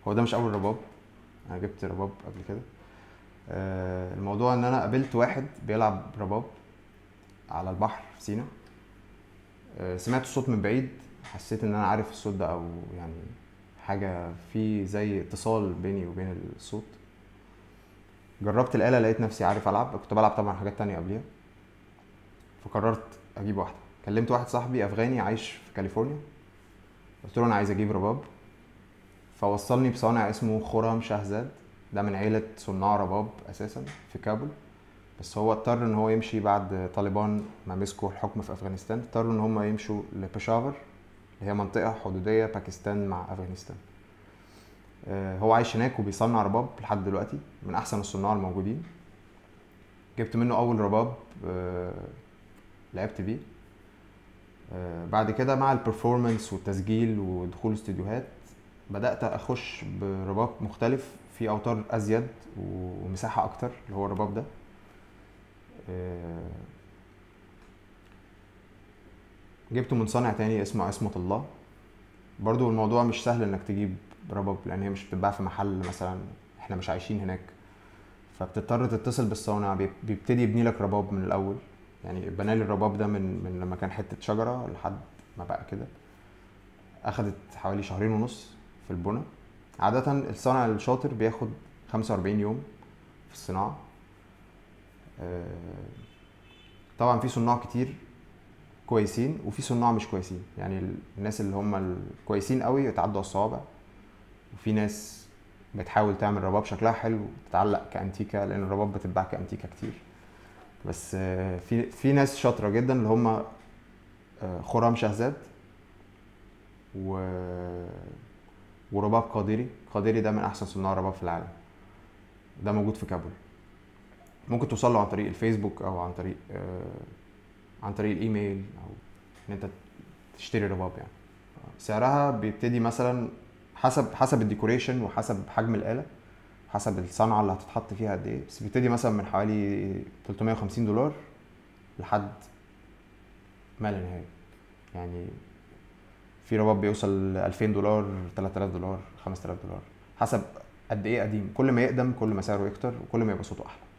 هو ده مش اول رباب انا جبت رباب قبل كده آه، الموضوع ان انا قابلت واحد بيلعب رباب على البحر في سينا آه، سمعت الصوت من بعيد حسيت ان انا عارف الصوت ده او يعني حاجه في زي اتصال بيني وبين الصوت جربت الآلة لقيت نفسي عارف ألعب كنت بلعب طبعا حاجات تانية قبليها فقررت أجيب واحدة كلمت واحد صاحبي أفغاني عايش في كاليفورنيا قلت له أنا عايز أجيب رباب فوصلني بصانع اسمه خرم شهزاد ده من عيلة صناع رباب أساسا في كابول بس هو اضطر ان هو يمشي بعد طالبان ما مسكوا الحكم في افغانستان اضطروا ان هم يمشوا لبشاور اللي هي منطقة حدودية باكستان مع افغانستان آه، هو عايش هناك وبيصنع رباب لحد دلوقتي من احسن الصناع الموجودين جبت منه اول رباب آه، لعبت بيه آه، بعد كده مع البرفورمانس والتسجيل ودخول استديوهات بدات اخش برباب مختلف في اوتار ازيد ومساحه اكتر اللي هو الرباب ده جبته من صانع تاني اسمه عصمة الله برضو الموضوع مش سهل انك تجيب رباب لان هي مش بتتباع في محل مثلا احنا مش عايشين هناك فبتضطر تتصل بالصانع بيبتدي يبني لك رباب من الاول يعني بنى لي الرباب ده من من لما كان حته شجره لحد ما بقى كده اخدت حوالي شهرين ونص في البنى عادة الصانع الشاطر بياخد 45 يوم في الصناعة آه، طبعا في صناع كتير كويسين وفي صناع مش كويسين يعني الناس اللي هم الكويسين قوي يتعدوا على الصوابع وفي ناس بتحاول تعمل رباب شكلها حلو تتعلق كانتيكا لان الرباب بتتباع كانتيكا كتير بس آه، في في ناس شاطره جدا اللي هم آه، خرام شهزاد و ورباب قادري قادري ده من احسن صناع رباب في العالم ده موجود في كابول ممكن توصل له عن طريق الفيسبوك او عن طريق آه عن طريق الايميل او ان انت تشتري رباب يعني سعرها بيبتدي مثلا حسب حسب الديكوريشن وحسب حجم الاله حسب الصنعه اللي هتتحط فيها قد ايه بس بيبتدي مثلا من حوالي 350 دولار لحد ما لا نهايه يعني في رباب بيوصل ل 2000 دولار 3000 دولار 5000 دولار حسب قد ايه قديم كل ما يقدم كل ما سعره يكتر وكل ما يبقى صوته احلى